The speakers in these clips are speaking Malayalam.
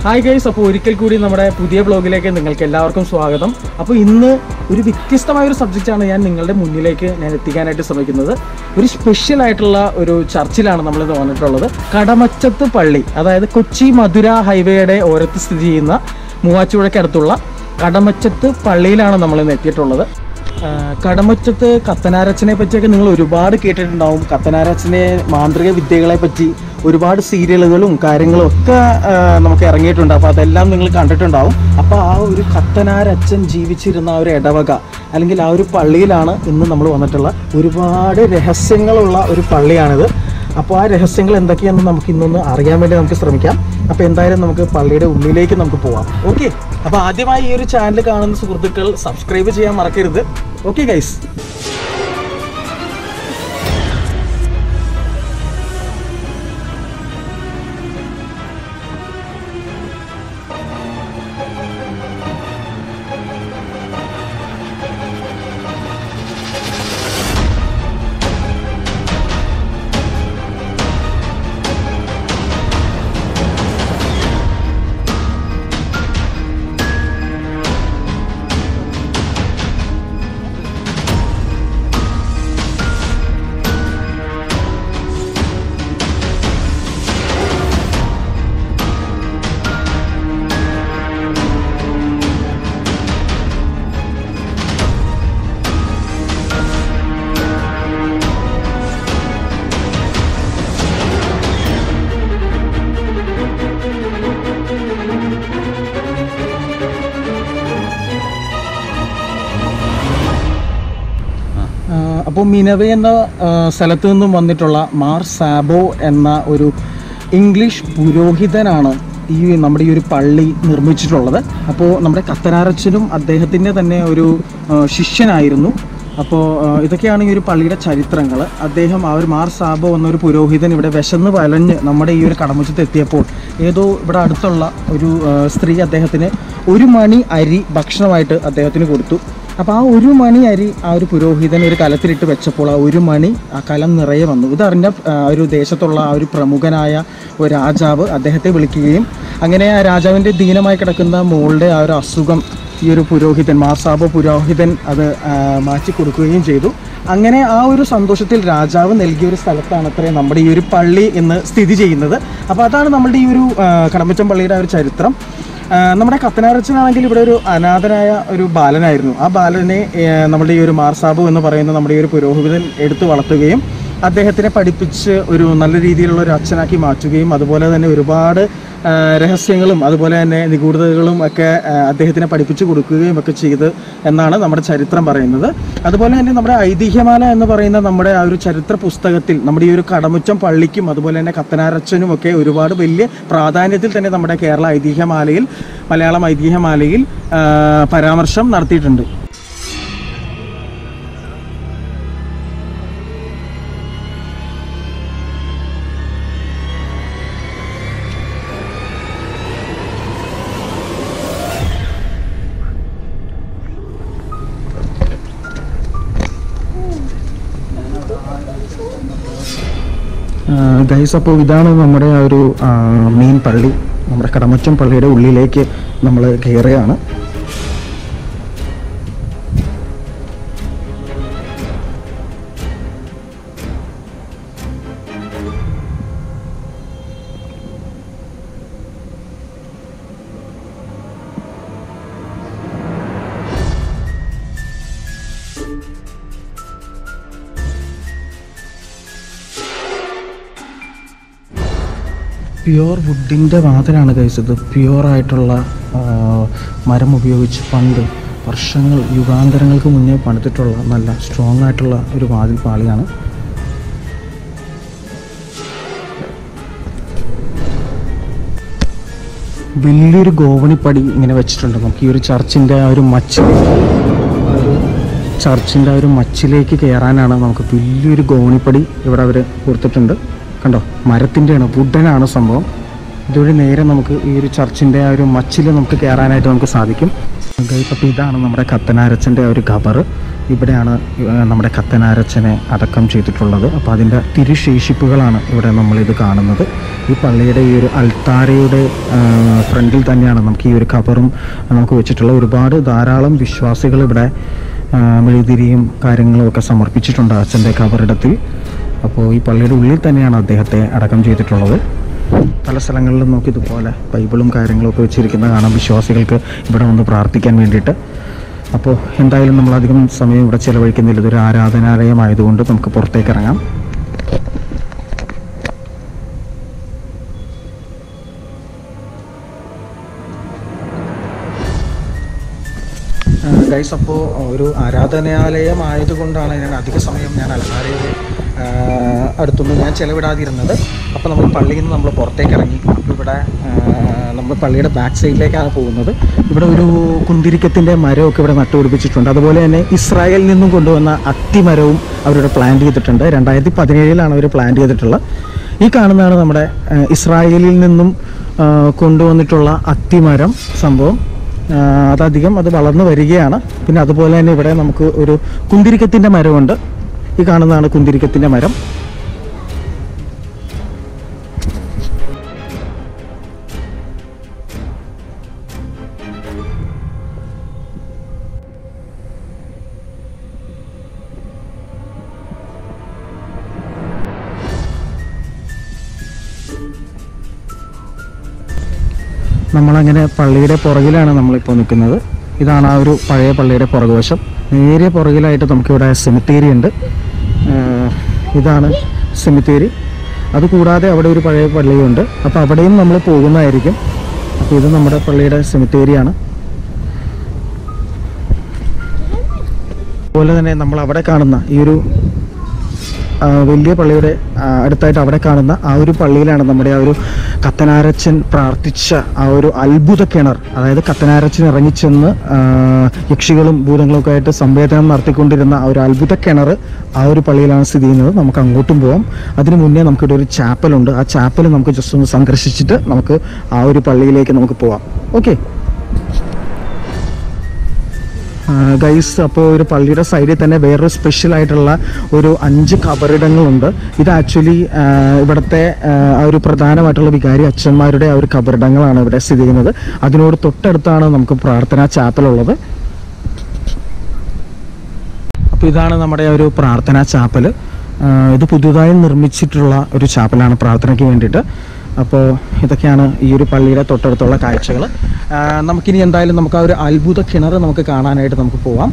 ഹായ് ഗൈസ് അപ്പോൾ ഒരിക്കൽ കൂടി നമ്മുടെ പുതിയ ബ്ലോഗിലേക്ക് നിങ്ങൾക്ക് എല്ലാവർക്കും സ്വാഗതം അപ്പോൾ ഇന്ന് ഒരു വ്യത്യസ്തമായ ഒരു സബ്ജക്റ്റാണ് ഞാൻ നിങ്ങളുടെ മുന്നിലേക്ക് ഞാൻ എത്തിക്കാനായിട്ട് ശ്രമിക്കുന്നത് ഒരു സ്പെഷ്യൽ ആയിട്ടുള്ള ഒരു ചർച്ചിലാണ് നമ്മളിത് വന്നിട്ടുള്ളത് കടമച്ചത്ത് പള്ളി അതായത് കൊച്ചി മധുര ഹൈവേയുടെ ഓരത്ത് സ്ഥിതി ചെയ്യുന്ന മൂവാറ്റുപുഴയ്ക്കടുത്തുള്ള കടമച്ചത്ത് പള്ളിയിലാണ് നമ്മളിന്ന് എത്തിയിട്ടുള്ളത് ആ, കടമറ്റത്ത് കത്തനാരച്ചനെ പറ്റിയൊക്കെ നിങ്ങൾ ഒരുപാട് കേട്ടിട്ടുണ്ടാവും കത്തനാരച്ചനെ മാന്ത്രിക വിദ്യകളെ പറ്റി ഒരുപാട് സീരിയലുകളും കാര്യങ്ങളും ഒക്കെ ആ, നമുക്ക് ഇറങ്ങിയിട്ടുണ്ട് അപ്പോൾ അതെല്ലാം നിങ്ങൾ കണ്ടിട്ടുണ്ടാവും അപ്പോൾ ആ ഒരു കത്തനാരച്ചൻ ജീവിച്ചിരുന്ന ആ ഒരു ഇടവക അല്ലെങ്കിൽ ആ ഒരു പള്ളിയിലാണ് ഇന്ന് നമ്മൾ വന്നിട്ടുള്ള ഒരുപാട് രഹസ്യങ്ങളുള്ള ഒരു പള്ളിയാണിത് അപ്പോൾ ആ രഹസ്യങ്ങൾ എന്തൊക്കെയാണെന്ന് നമുക്ക് ഇന്നൊന്ന് അറിയാൻ വേണ്ടി നമുക്ക് ശ്രമിക്കാം അപ്പോൾ എന്തായാലും നമുക്ക് പള്ളിയുടെ ഉള്ളിലേക്ക് നമുക്ക് പോവാം ഓക്കെ അപ്പോൾ ആദ്യമായി ഈ ഒരു ചാനൽ കാണുന്ന സുഹൃത്തുക്കൾ സബ്സ്ക്രൈബ് ചെയ്യാൻ മറക്കരുത് ഓക്കെ ഗൈസ് അപ്പോൾ മിനവെ എന്ന ആ, സ്ഥലത്ത് നിന്നും വന്നിട്ടുള്ള മാർ സാബോ എന്ന ഒരു ഇംഗ്ലീഷ് പുരോഹിതനാണ് ഈ നമ്മുടെ ഈ ഒരു പള്ളി നിർമ്മിച്ചിട്ടുള്ളത് അപ്പോൾ നമ്മുടെ കത്തനാരച്ചനും അദ്ദേഹത്തിൻ്റെ തന്നെ ഒരു ആ, ശിഷ്യനായിരുന്നു അപ്പോൾ ആ, ഇതൊക്കെയാണ് ഈ ഒരു പള്ളിയുടെ ചരിത്രങ്ങൾ അദ്ദേഹം ആ ഒരു മാർ സാബോ എന്നൊരു പുരോഹിതൻ ഇവിടെ വിശന്ന് വലഞ്ഞ് നമ്മുടെ ഈ ഒരു കടമുച്ചത്ത് എത്തിയപ്പോൾ ഏതോ ഇവിടെ അടുത്തുള്ള ഒരു ആ, സ്ത്രീ അദ്ദേഹത്തിന് ഒരു മണി അരി ഭക്ഷണമായിട്ട് അദ്ദേഹത്തിന് കൊടുത്തു അപ്പോൾ ആ ഒരു മണി അരി ആ ഒരു പുരോഹിതൻ ഒരു കലത്തിലിട്ട് വെച്ചപ്പോൾ ആ ഒരു മണി ആ കലം നിറയെ വന്നു ഇതറിഞ്ഞ ആ, ഒരു ദേശത്തുള്ള ആ ഒരു പ്രമുഖനായ ഒരു രാജാവ് അദ്ദേഹത്തെ വിളിക്കുകയും അങ്ങനെ ആ രാജാവിൻ്റെ ദീനമായി കിടക്കുന്ന മോളുടെ ആ ഒരു അസുഖം ഈ ഒരു പുരോഹിതൻ മാസാബോ പുരോഹിതൻ അത് ആ, മാറ്റി കൊടുക്കുകയും ചെയ്തു അങ്ങനെ ആ ഒരു സന്തോഷത്തിൽ രാജാവ് നൽകിയ ഒരു സ്ഥലത്താണ് അത്രയും നമ്മുടെ ഈ ഒരു പള്ളി ഇന്ന് സ്ഥിതി ചെയ്യുന്നത് അപ്പോൾ അതാണ് നമ്മുടെ ഈ ഒരു ആ, കടമ്പച്ചൻ പള്ളിയുടെ ആ ഒരു ചരിത്രം ആ, നമ്മുടെ കത്തനാരച്ചനാണെങ്കിൽ ഇവിടെ ഒരു അനാഥനായ ഒരു ബാലനായിരുന്നു ആ ബാലനെ ആ, നമ്മുടെ ഈ ഒരു മാർസാബു എന്ന് പറയുന്ന നമ്മുടെ ഈ ഒരു പുരോഹിതൻ എടുത്തു വളർത്തുകയും അദ്ദേഹത്തിനെ പഠിപ്പിച്ച് ഒരു നല്ല രീതിയിലുള്ള ഒരു അച്ഛനാക്കി മാറ്റുകയും അതുപോലെ തന്നെ ഒരുപാട് ആ, രഹസ്യങ്ങളും അതുപോലെ തന്നെ നിഗൂഢതകളും ഒക്കെ ആ, അദ്ദേഹത്തിനെ പഠിപ്പിച്ചു കൊടുക്കുകയും ഒക്കെ ചെയ്ത് എന്നാണ് നമ്മുടെ ചരിത്രം പറയുന്നത് അതുപോലെ തന്നെ നമ്മുടെ ഐതിഹ്യമാല എന്ന് പറയുന്ന നമ്മുടെ ആ ഒരു ചരിത്ര പുസ്തകത്തിൽ നമ്മുടെ ഈ ഒരു കടമുറ്റം പള്ളിക്കും അതുപോലെ തന്നെ കത്തനാരച്ചനും ഒക്കെ ഒരുപാട് വലിയ പ്രാധാന്യത്തിൽ തന്നെ നമ്മുടെ കേരള ഐതിഹ്യമാലയിൽ മലയാളം ഐതിഹ്യമാലയിൽ ആ, പരാമർശം നടത്തിയിട്ടുണ്ട് ഗൈസ് അപ്പോൾ ഇതാണ് നമ്മുടെ ആ ഒരു ആ, മെയിൻ പള്ളി നമ്മുടെ കടമറ്റം പള്ളിയുടെ ഉള്ളിലേക്ക് നമ്മൾ കയറുകയാണ് പ്യുവർ വുഡിൻ്റെ വാതിലാണ് കഴിച്ചത് പ്യുവർ ആയിട്ടുള്ള ആ, മരം ഉപയോഗിച്ച് പണ്ട് വർഷങ്ങൾ യുഗാന്തരങ്ങൾക്ക് മുന്നേ പണിതിട്ടുള്ള നല്ല സ്ട്രോങ് ആയിട്ടുള്ള ഒരു വാതിൽ പാളിയാണ് വലിയൊരു ഗോവണിപ്പടി ഇങ്ങനെ വെച്ചിട്ടുണ്ട് നമുക്ക് ഈ ഒരു ചർച്ചിൻ്റെ ആ ഒരു മച്ചിലേക്ക് ആ ഒരു ചർച്ചിൻ്റെ ആ ഒരു മച്ചിലേക്ക് കയറാനാണ് നമുക്ക് വലിയൊരു ഗോവണിപ്പടി ഇവിടെ അവർ കൊടുത്തിട്ടുണ്ട് കണ്ടോ മരത്തിൻ്റെയാണ് വുഡനാണ് സംഭവം ഇതുവഴി നേരെ നമുക്ക് ഈ ഒരു ചർച്ചിൻ്റെ ആ ഒരു മച്ചിൽ നമുക്ക് കയറാനായിട്ട് നമുക്ക് സാധിക്കും ഗൈസ് അപ്പോൾ ഇതാണ് നമ്മുടെ കത്തനാരച്ചൻ്റെ ആ ഒരു ഖബർ ഇവിടെയാണ് ആ, നമ്മുടെ കത്തനാരച്ചനെ അടക്കം ചെയ്തിട്ടുള്ളത് അപ്പോൾ അതിൻ്റെ തിരുശേഷിപ്പുകളാണ് ഇവിടെ നമ്മളിത് കാണുന്നത് ഈ പള്ളിയുടെ ഈ ഒരു അൽത്താരയുടെ ആ, ഫ്രണ്ടിൽ തന്നെയാണ് നമുക്ക് ഈ ഒരു കബറും നമുക്ക് വെച്ചിട്ടുള്ള ഒരുപാട് ധാരാളം വിശ്വാസികൾ ഇവിടെ ആ, മെഴുതിരിയും കാര്യങ്ങളും ഒക്കെ സമർപ്പിച്ചിട്ടുണ്ട് അച്ഛൻ്റെ കബറിടത്തിൽ അപ്പോൾ ഈ പള്ളിയുടെ ഉള്ളിൽ തന്നെയാണ് അദ്ദേഹത്തെ അടക്കം ചെയ്തിട്ടുള്ളത് പല സ്ഥലങ്ങളിലും നോക്കി ഇതുപോലെ ബൈബിളും കാര്യങ്ങളും ഒക്കെ വെച്ചിരിക്കുന്ന കാണാം വിശ്വാസികൾക്ക് ഇവിടെ വന്ന് പ്രാർത്ഥിക്കാൻ വേണ്ടിയിട്ട് അപ്പോൾ എന്തായാലും നമ്മൾ അധികം സമയം ഇവിടെ ചിലവഴിക്കുന്നില്ല ഇതൊരു ആരാധനാലയമായതുകൊണ്ട് നമുക്ക് പുറത്തേക്ക് ഇറങ്ങാം ഗൈസ് അപ്പോൾ ഒരു ആരാധനാലയം ആയതുകൊണ്ടാണ് ഞാൻ അധിക സമയം ഞാൻ അൽമാരയുടെ അടുത്തൊന്നും ഞാൻ ചിലവിടാതിരുന്നത് അപ്പോൾ നമ്മൾ പള്ളിയിൽ നിന്ന് നമ്മൾ പുറത്തേക്ക് ഇറങ്ങി അപ്പോൾ ഇവിടെ നമ്മൾ പള്ളിയുടെ ബാക്ക് സൈഡിലേക്കാണ് പോകുന്നത് ഇവിടെ ഒരു കുന്തിരിക്കത്തിൻ്റെ മരമൊക്കെ ഇവിടെ നട്ടുപിടിപ്പിച്ചിട്ടുണ്ട് അതുപോലെ തന്നെ ഇസ്രായേലിൽ നിന്നും കൊണ്ടുവന്ന അത്തിമരവും അവരിവിടെ പ്ലാൻ ചെയ്തിട്ടുണ്ട് രണ്ടായിരത്തി പതിനേഴിലാണ് അവർ പ്ലാൻ ചെയ്തിട്ടുള്ളത് ഈ കാണുന്നതാണ് നമ്മുടെ ആ, ഇസ്രായേലിൽ നിന്നും ആ, കൊണ്ടുവന്നിട്ടുള്ള അത്തിമരം സംഭവം ആ, അതധികം അത് വളർന്നു വരികയാണ് പിന്നെ അതുപോലെ തന്നെ ഇവിടെ നമുക്ക് ഒരു കുന്തിരിക്കത്തിൻ്റെ മരമുണ്ട് ഈ കാണുന്നതാണ് കുന്തിരിക്കത്തിൻ്റെ മരം നമ്മളങ്ങനെ പള്ളിയുടെ പുറകിലാണ് നമ്മളിപ്പോൾ നിൽക്കുന്നത് ഇതാണ് ആ ഒരു പഴയ പള്ളിയുടെ പുറകുവശം നേരെ പുറകിലായിട്ട് നമുക്കിവിടെ സെമിത്തേരി ഉണ്ട് ആഹ് ഇതാണ് സെമിത്തേരി അതുകൂടാതെ അവിടെ ഒരു പഴയ പള്ളിയുണ്ട് അപ്പോൾ അവിടെയും നമ്മൾ പോകുന്നതായിരിക്കും അപ്പോൾ ഇത് നമ്മുടെ പള്ളിയുടെ സെമിത്തേരിയാണ് അതുപോലെ തന്നെ നമ്മൾ അവിടെ കാണുന്ന ഈ ഒരു ആ, വലിയ പള്ളിയുടെ ആ, അടുത്തായിട്ട് അവിടെ കാണുന്ന ആ ഒരു പള്ളിയിലാണ് നമ്മുടെ ആ ഒരു കത്തനാരച്ചൻ പ്രാർത്ഥിച്ച ആ ഒരു അത്ഭുത കിണർ അതായത് കത്തനാരച്ചൻ ഇറങ്ങിച്ചെന്ന് ആ, യക്ഷികളും ഭൂതങ്ങളും ഒക്കെ ആയിട്ട് സംവേദനം നടത്തിക്കൊണ്ടിരുന്ന ആ ഒരു അത്ഭുത കിണർ ആ ഒരു പള്ളിയിലാണ് സ്ഥിതി ചെയ്യുന്നത് നമുക്ക് അങ്ങോട്ടും പോവാം അതിനു മുന്നേ നമുക്കിവിടെ ഒരു ചാപ്പലുണ്ട് ആ ചാപ്പൽ നമുക്ക് ജസ്റ്റ് ഒന്ന് സന്ദർശിച്ചിട്ട് നമുക്ക് ആ ഒരു പള്ളിയിലേക്ക് നമുക്ക് പോവാം ഓക്കെ ഗൈസ് അപ്പോൾ ഒരു പള്ളിയുടെ സൈഡിൽ തന്നെ വേറൊരു സ്പെഷ്യൽ ആയിട്ടുള്ള ഒരു അഞ്ച് കബറിടങ്ങളുണ്ട് ഇത് ആക്ച്വലി ഇവിടുത്തെ ആ, ആ ഒരു പ്രധാനമായിട്ടുള്ള വികാരി അച്ഛന്മാരുടെ ആ ഒരു കബറിടങ്ങളാണ് ഇവിടെ സ്ഥിതി ചെയ്യുന്നത് അതിനോട് തൊട്ടടുത്താണ് നമുക്ക് പ്രാർത്ഥനാ ചാപ്പലുള്ളത് അപ്പോൾ ഇതാണ് നമ്മുടെ ഒരു പ്രാർത്ഥനാ ചാപ്പൽ ഇത് പുതുതായി നിർമ്മിച്ചിട്ടുള്ള ഒരു ചാപ്പലാണ് പ്രാർത്ഥനയ്ക്ക് വേണ്ടിയിട്ട് അപ്പോൾ ഇതൊക്കെയാണ് ഈ ഒരു പള്ളിയുടെ തൊട്ടടുത്തുള്ള കാഴ്ചകൾ നമുക്കിനി എന്തായാലും നമുക്ക് ആ ഒരു അത്ഭുത കിണർ നമുക്ക് കാണാനായിട്ട് നമുക്ക് പോവാം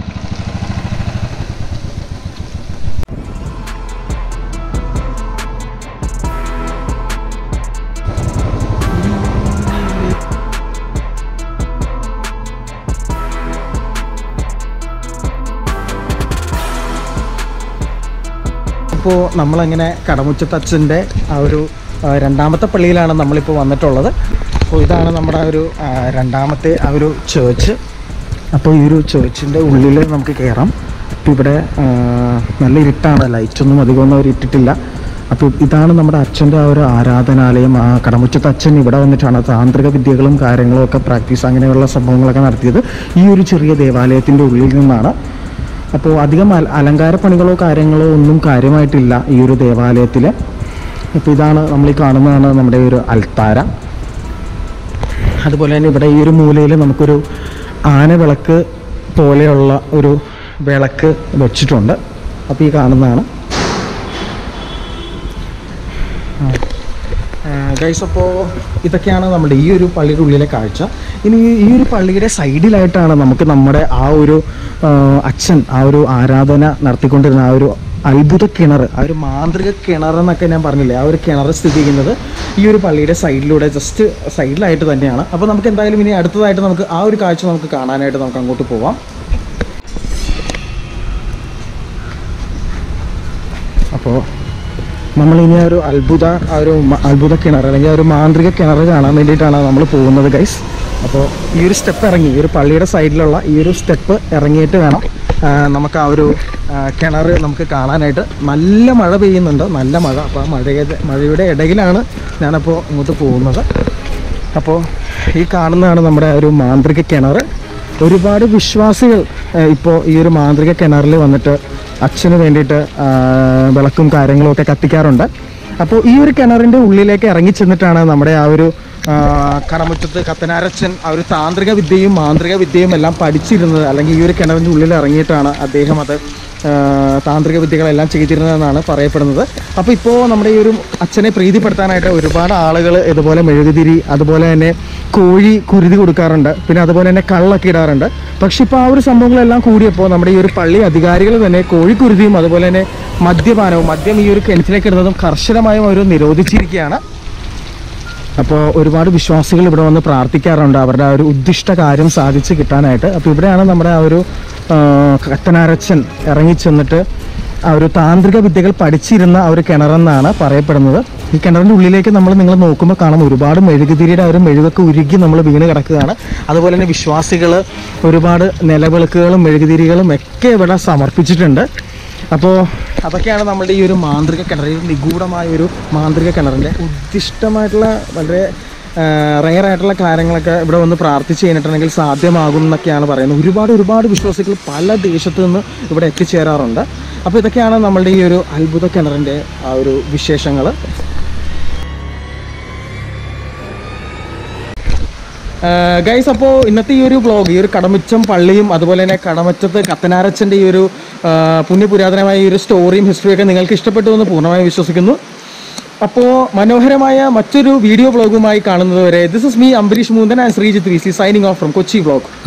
ഇപ്പോൾ നമ്മളങ്ങനെ കടമുറ്റത്തച്ഛൻ്റെ ആ ഒരു ആ, രണ്ടാമത്തെ പള്ളിയിലാണ് നമ്മളിപ്പോൾ വന്നിട്ടുള്ളത് അപ്പോൾ ഇതാണ് നമ്മുടെ ആ ഒരു ആ, രണ്ടാമത്തെ ആ ഒരു ചേർച്ച് അപ്പോൾ ഈ ഒരു ചേർച്ചിൻ്റെ ഉള്ളിൽ നമുക്ക് കയറാം അപ്പോൾ ഇവിടെ ആ, നല്ല ഇരുട്ടാണ് ലൈറ്റൊന്നും അധികമൊന്നും അവർ ഇട്ടിട്ടില്ല അപ്പോൾ ഇതാണ് നമ്മുടെ അച്ഛൻ്റെ ആ ഒരു ആരാധനാലയം ആ കടമുറ്റത്ത് അച്ഛൻ ഇവിടെ വന്നിട്ടാണ് താന്ത്രിക വിദ്യകളും കാര്യങ്ങളും ഒക്കെ പ്രാക്ടീസ് അങ്ങനെയുള്ള സംഭവങ്ങളൊക്കെ നടത്തിയത് ഈ ഒരു ചെറിയ ദേവാലയത്തിൻ്റെ ഉള്ളിൽ നിന്നാണ് അപ്പോൾ അധികം അല- അലങ്കാര പണികളോ കാര്യങ്ങളോ ഒന്നും കാര്യമായിട്ടില്ല ഈ ഒരു ദേവാലയത്തിൽ ഇപ്പോൾ ഇതാണ് നമ്മൾ ഈ കാണുന്നതാണ് നമ്മുടെ ഈ ഒരു അൽത്താര അതുപോലെ തന്നെ ഇവിടെ ഈ ഒരു മൂലയിൽ നമുക്കൊരു ആനവിളക്ക് പോലെയുള്ള ഒരു വിളക്ക് വെച്ചിട്ടുണ്ട് അപ്പോൾ ഈ കാണുന്നതാണ് ഗൈസ് അപ്പോൾ ഇതൊക്കെയാണ് നമ്മുടെ ഈ ഒരു പള്ളിയുടെ ഉള്ളിലെ കാഴ്ച ഇനി ഈ- ഈ ഒരു പള്ളിയുടെ സൈഡിലായിട്ടാണ് നമുക്ക് നമ്മുടെ ആ ഒരു ആ, അച്ഛൻ ആ ഒരു ആരാധന നടത്തിക്കൊണ്ടിരുന്ന ആ ഒരു അത്ഭുത കിണർ ആ ഒരു മാന്ത്രിക കിണർ എന്നൊക്കെ ഞാൻ പറഞ്ഞില്ലേ ആ ഒരു കിണർ സ്ഥിതി ചെയ്യുന്നത് ഈ ഒരു പള്ളിയുടെ സൈഡിലൂടെ ജസ്റ്റ് സൈഡിലായിട്ട് തന്നെയാണ് അപ്പോൾ നമുക്ക് എന്തായാലും ഇനി അടുത്തതായിട്ട് നമുക്ക് ആ ഒരു കാഴ്ച നമുക്ക് കാണാനായിട്ട് നമുക്ക് അങ്ങോട്ട് പോവാം അപ്പോൾ നമ്മളിനി ആ ഒരു അത്ഭുത ആ ഒരു മ- അത്ഭുത കിണർ അല്ലെങ്കിൽ ആ ഒരു മാന്ത്രിക കിണർ കാണാൻ വേണ്ടിയിട്ടാണ് നമ്മൾ പോകുന്നത് ഗൈസ് അപ്പോൾ ഈ ഒരു സ്റ്റെപ്പ് ഇറങ്ങി ഈ ഒരു പള്ളിയുടെ സൈഡിലുള്ള ഈ ഒരു സ്റ്റെപ്പ് ഇറങ്ങിയിട്ട് വേണം ആ, നമുക്ക് ആ ഒരു ആ, കിണർ നമുക്ക് കാണാനായിട്ട് നല്ല മഴ പെയ്യുന്നുണ്ട് നല്ല മഴ അപ്പോൾ ആ മഴയുടെ മഴയുടെ ഇടയിലാണ് ഞാനപ്പോൾ ഇങ്ങോട്ട് പോകുന്നത് അപ്പോൾ ഈ കാണുന്നതാണ് നമ്മുടെ ആ ഒരു മാന്ത്രിക കിണർ ഒരുപാട് വിശ്വാസികൾ ഇപ്പോൾ ഈ ഒരു മാന്ത്രിക കിണറിൽ വന്നിട്ട് അച്ഛന് വേണ്ടിയിട്ട് ആ, വിളക്കും കാര്യങ്ങളും ഒക്കെ കത്തിക്കാറുണ്ട് അപ്പോൾ ഈ ഒരു കിണറിൻ്റെ ഉള്ളിലേക്ക് ഇറങ്ങി ചെന്നിട്ടാണ് നമ്മുടെ ആ ഒരു ആ, കടമുറ്റത്ത് കത്തനാരച്ചൻ ആ ഒരു താന്ത്രിക വിദ്യയും മാന്ത്രിക വിദ്യയും എല്ലാം പഠിച്ചിരുന്നത് അല്ലെങ്കിൽ ഈ ഒരു കിണറിൻ്റെ ഉള്ളിൽ ഇറങ്ങിയിട്ടാണ് അദ്ദേഹം അത് ആ, താന്ത്രിക വിദ്യകളെല്ലാം ചെയ്തിരുന്നതെന്നാണ് പറയപ്പെടുന്നത് അപ്പോൾ ഇപ്പോൾ നമ്മുടെ ഈ ഒരു അച്ഛനെ പ്രീതിപ്പെടുത്താനായിട്ട് ഒരുപാട് ആളുകൾ ഇതുപോലെ മെഴുകുതിരി അതുപോലെ തന്നെ കോഴി കുരുതി കൊടുക്കാറുണ്ട് പിന്നെ അതുപോലെ തന്നെ കള്ളൊക്കെ ഇടാറുണ്ട് പക്ഷെ ഇപ്പോൾ ആ ഒരു സംഭവങ്ങളെല്ലാം കൂടിയപ്പോൾ നമ്മുടെ ഈ ഒരു പള്ളി അധികാരികൾ തന്നെ കോഴിക്കുരുതിയും അതുപോലെ തന്നെ മദ്യപാനവും മദ്യം ഈ ഒരു കിണറ്റിലേക്ക് ഇടുന്നതും കർശനമായും അവർ നിരോധിച്ചിരിക്കുകയാണ് അപ്പോൾ ഒരുപാട് വിശ്വാസികൾ ഇവിടെ വന്ന് പ്രാർത്ഥിക്കാറുണ്ട് അവരുടെ ആ ഒരു ഉദ്ദിഷ്ട കാര്യം സാധിച്ച് കിട്ടാനായിട്ട് അപ്പോൾ ഇവിടെയാണ് നമ്മുടെ ആ ഒരു ആ, കത്തനാരച്ചൻ ഇറങ്ങി ചെന്നിട്ട് ആ ഒരു താന്ത്രിക വിദ്യകൾ പഠിച്ചിരുന്ന ആ ഒരു കിണറെന്നാണ് പറയപ്പെടുന്നത് ഈ കിണറിൻ്റെ ഉള്ളിലേക്ക് നമ്മൾ നിങ്ങൾ നോക്കുമ്പോൾ കാണാം ഒരുപാട് മെഴുകുതിരിയുടെ ആ ഒരു മെഴുകൊക്കെ ഉരുകി നമ്മൾ വീണ് കിടക്കുകയാണ് അതുപോലെ തന്നെ വിശ്വാസികൾ ഒരുപാട് നിലവിളക്കുകളും മെഴുകുതിരികളും ഒക്കെ ഇവിടെ സമർപ്പിച്ചിട്ടുണ്ട് അപ്പോൾ അതൊക്കെയാണ് നമ്മുടെ ഈ ഒരു മാന്ത്രിക കിണർ ഈ നിഗൂഢമായ ഒരു മാന്ത്രിക കിണറിൻ്റെ ഉദ്ദിഷ്ടമായിട്ടുള്ള വളരെ റെയർ ആയിട്ടുള്ള കാര്യങ്ങളൊക്കെ ഇവിടെ വന്ന് പ്രാർത്ഥിച്ച് കഴിഞ്ഞിട്ടുണ്ടെങ്കിൽ സാധ്യമാകും എന്നൊക്കെയാണ് പറയുന്നത് ഒരുപാട് ഒരുപാട് വിശ്വാസികൾ പല ദേശത്തു നിന്ന് ഇവിടെ എത്തിച്ചേരാറുണ്ട് അപ്പോൾ ഇതൊക്കെയാണ് നമ്മളുടെ ഈ ഒരു അത്ഭുത കിണറിൻ്റെ ആ ഒരു വിശേഷങ്ങൾ ഗൈസ് അപ്പോൾ ഇന്നത്തെ ഈ ഒരു വ്ളോഗ് ഈ ഒരു കടമുറ്റം പള്ളിയും അതുപോലെ തന്നെ കടമറ്റത്ത് കത്തനാരച്ചൻ്റെ ഈ ഒരു ആ, പുണ്യപുരാതനമായ ഈ ഒരു സ്റ്റോറിയും ഹിസ്റ്ററിയൊക്കെ നിങ്ങൾക്ക് ഇഷ്ടപ്പെട്ടു എന്ന് പൂർണ്ണമായും വിശ്വസിക്കുന്നു അപ്പോൾ മനോഹരമായ മറ്റൊരു വീഡിയോ വ്ളോഗുമായി കാണുന്നത് വരെ ദിസ് ഇസ് മീ അംബരീഷ് മൂന്തൻ and Sreejith V C signing off from Kochi vlog